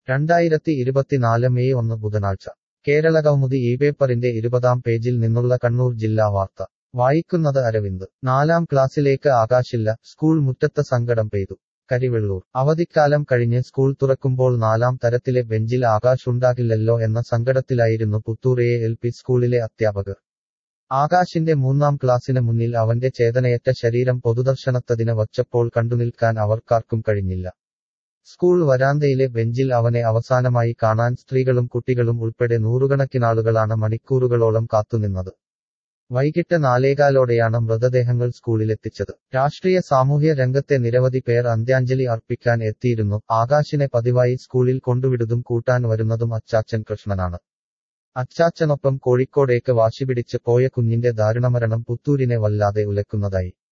രണ്ടായിരത്തി ഇരുപത്തിനാല് മെയ് ഒന്ന് ബുധനാഴ്ച കേരളകൗമുദി ഈ പേപ്പറിന്റെ ഇരുപതാം പേജിൽ നിന്നുള്ള കണ്ണൂർ ജില്ലാ വാർത്ത വായിക്കുന്നത് അരവിന്ദ് നാലാം ക്ലാസ്സിലേക്ക് ആകാശില്ല സ്കൂൾ മുറ്റത്ത് സങ്കടം പെയ്തു കരിവെള്ളൂർ അവധിക്കാലം കഴിഞ്ഞ് സ്കൂൾ തുറക്കുമ്പോൾ നാലാം തരത്തിലെ ബെഞ്ചിൽ ആകാശ് ഉണ്ടാകില്ലല്ലോ എന്ന സങ്കടത്തിലായിരുന്നു പുത്തൂറയെ എൽ പി സ്കൂളിലെ അധ്യാപകർ ആകാശിന്റെ മൂന്നാം ക്ലാസ്സിന് മുന്നിൽ അവന്റെ ചേതനയറ്റ ശരീരം പൊതുദർശനത്തതിന് വച്ചപ്പോൾ കണ്ടുനിൽക്കാൻ അവർക്കാർക്കും കഴിഞ്ഞില്ല സ്കൂൾ വരാന്തയിലെ ബെഞ്ചിൽ അവനെ അവസാനമായി കാണാൻ സ്ത്രീകളും കുട്ടികളും ഉൾപ്പെടെ നൂറുകണക്കിനാളുകളാണ് മണിക്കൂറുകളോളം കാത്തുനിന്നത് വൈകിട്ട് നാലേകാലോടെയാണ് മൃതദേഹങ്ങൾ സ്കൂളിലെത്തിച്ചത് രാഷ്ട്രീയ സാമൂഹ്യ രംഗത്തെ നിരവധി പേർ അന്ത്യാഞ്ജലി അർപ്പിക്കാൻ എത്തിയിരുന്നു ആകാശിനെ പതിവായി സ്കൂളിൽ കൊണ്ടുവിടുതും കൂട്ടാൻ വരുന്നതും അച്ചാച്ചൻ കൃഷ്ണനാണ് അച്ചാച്ചനൊപ്പം കോഴിക്കോടേക്ക് വാശിപിടിച്ച് പോയ കുഞ്ഞിന്റെ ദാരുണമരണം പുത്തൂരിനെ വല്ലാതെ ഉലക്കുന്നതായി